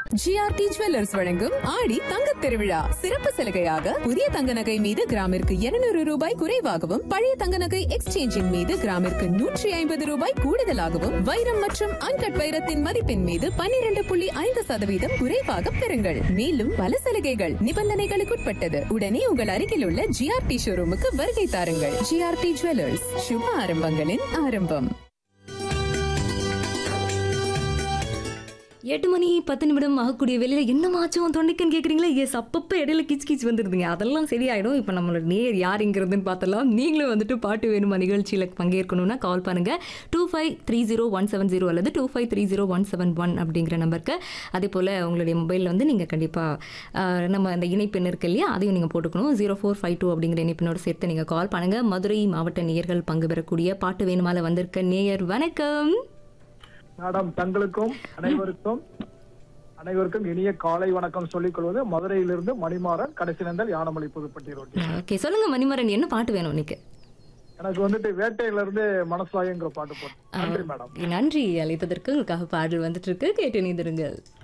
GRT jewellers வழங்கும் ஆடி தங்க திருவிழா சிறப்பு சலுகையாக புதிய தங்க நகை மீது கிராமிற்கு 200 ரூபாய் குறைவாகவும் பழைய தங்க நகை எக்ஸ்சேஞ்சின் மீது கிராமிற்கு நூற்றி ஐம்பது ரூபாய் கூடுதலாகவும் வைரம் மற்றும் அன்கட் வைரத்தின் மதிப்பின் மீது 12.5% புள்ளி ஐந்து சதவீதம் குறைவாக பெறுங்கள் மேலும் பல சலுகைகள் நிபந்தனைகளுக்குட்பட்டது உடனே உங்கள் அருகில் உள்ள ஜிஆர்டி ஷோரூமுக்கு வருகை தாருங்கள் ஜிஆர்டி ஜுவல்லர்ஸ் சுப ஆரம்பங்களின் ஆரம்பம் எட்டு மணி பத்து நிமிடம் ஆகக்கூடிய வெளியில என்னமாச்சும் தொண்டைக்குன்னு கேட்குறீங்களா எஸ் அப்பப்போ இடையில கிச் கிச் வந்துருதுங்க அதெல்லாம் சரியாயிடும் இப்போ நம்மளோட நேர் யாருங்கிறதுன்னு பார்த்தலாம் நீங்களும் வந்துட்டு பாட்டு வேணுமா நிகழ்ச்சியில் பங்கேற்கணும்னா கால் பண்ணுங்க two five three zero one seven zero அல்லது two five three zero one seven one அப்படிங்கிற நம்பருக்கு அதே போல் உங்களுடைய மொபைலில் வந்து நீங்கள் கண்டிப்பாக நம்ம அந்த இணைப்பெண் இருக்கு இல்லையா அதையும் நீங்கள் போட்டுக்கணும் ஜீரோ ஃபோர் ஃபைவ் டூ அப்படிங்கிற இணைப்பினோட சேர்த்து நீங்கள் கால் பண்ணுங்க மதுரை மாவட்ட நேயர்கள் பங்கு பெறக்கூடிய பாட்டு வேணுமால வந்திருக்க நேயர் வணக்கம் மேடம் தங்களுக்கும் அனைவருக்கும் அனைவருக்கும் இனிய காலை வணக்கம் சொல்லிக் கொள்வது மதுரையிலிருந்து மணிமாறன் கடைசி நந்தல் யானமலை புதுப்பட்டி ரோட்டி ஓகே சொல்லுங்க மணிமரன் என்ன பாட்டு வேணும் இன்னைக்கு எனக்கு வந்துட்டு வேட்டையில இருந்து மனசாயங்கிற பாட்டு போட்டு நன்றி மேடம் நன்றி அழைத்ததற்கு உங்களுக்காக பாடல் வந்துட்டு இருக்கு கேட்டு நீந்திருங்கள்